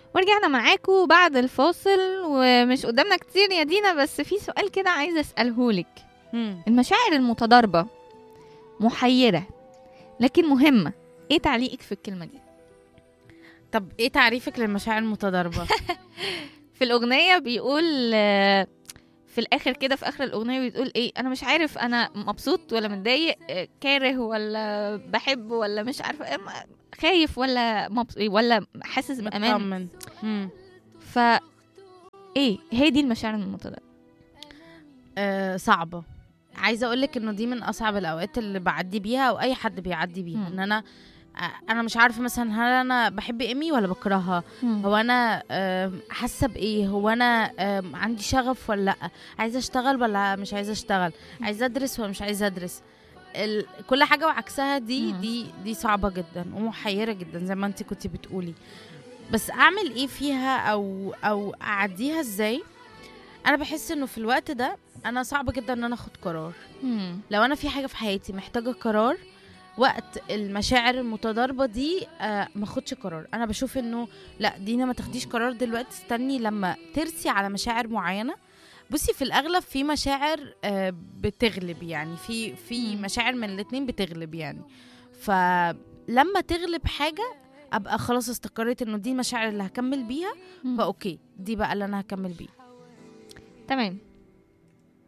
ورجعنا معاكم بعد الفاصل ومش قدامنا كتير يا دينا بس في سؤال كده عايزه اساله لك مم. المشاعر المتضاربه محيره لكن مهمه ايه تعليقك في الكلمه دي طب ايه تعريفك للمشاعر المتضاربه في الاغنيه بيقول آه، في الاخر كده في اخر الاغنيه بتقول ايه انا مش عارف انا مبسوط ولا متضايق آه، كاره ولا بحب ولا مش عارفه إيه، ما- خايف ولا مبس... ولا حاسس بامان مطمن مم. ف ايه هي دي المشاعر المتضاربه آه صعبه عايزه اقول لك انه دي من اصعب الاوقات اللي بعدي بيها او اي حد بيعدي بيها مم. ان انا آه، انا مش عارفه مثلا هل انا بحب ايمي ولا بكرهها هو انا آم، حاسه بايه هو انا آم، عندي شغف ولا لا عايزه اشتغل ولا مش عايزه اشتغل عايزه ادرس ولا مش عايزه ادرس ال... كل حاجه وعكسها دي مم. دي دي صعبه جدا ومحيره جدا زي ما انت كنتي بتقولي بس اعمل ايه فيها او او اعديها ازاي انا بحس انه في الوقت ده انا صعب جدا ان انا اخد قرار مم. لو انا في حاجه في حياتي محتاجه قرار وقت المشاعر المتضاربه دي آه ما اخدش قرار انا بشوف انه لا دينا ما تاخديش قرار دلوقتي استني لما ترسي على مشاعر معينه بصي في الاغلب في مشاعر آه بتغلب يعني في في مم. مشاعر من الاتنين بتغلب يعني فلما تغلب حاجه ابقى خلاص استقريت انه دي المشاعر اللي هكمل بيها مم. فاوكي دي بقى اللي انا هكمل بيها تمام